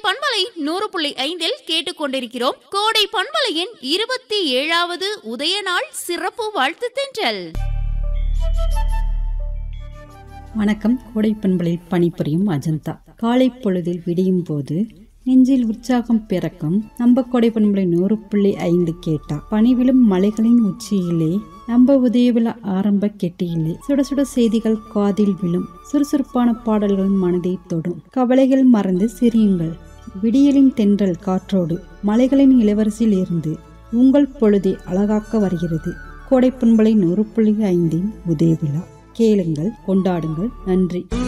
பண்பலை நூறு புள்ளி ஐந்தில் கேட்டுக்கொண்டிருக்கிறோம் கோடை பண்பலையின் இருபத்தி ஏழாவது உதய நாள் சிறப்பு வாழ்த்து தென்றல் வணக்கம் கோடை பண்பலில் பணிபுரியும் அஜந்தா காலை பொழுதில் விடியும் போது நெஞ்சில் உற்சாகம் பிறக்கும் நம்ம கொடை பண்பலை நூறு புள்ளி ஐந்து கேட்டா பனிவிழும் மலைகளின் உச்சியிலே நம்ம உதயவிழா ஆரம்ப கெட்டியிலே சுட சுட செய்திகள் காதில் விழும் சுறுசுறுப்பான பாடல்கள் மனதை தொடும் கவலைகள் மறந்து சிரியுங்கள் விடியலின் தென்றல் காற்றோடு மலைகளின் இளவரசியில் இருந்து உங்கள் பொழுதை அழகாக்க வருகிறது கோடை பண்பலை நூறு புள்ளி ஐந்தின் உதயவிழா கேளுங்கள் கொண்டாடுங்கள் நன்றி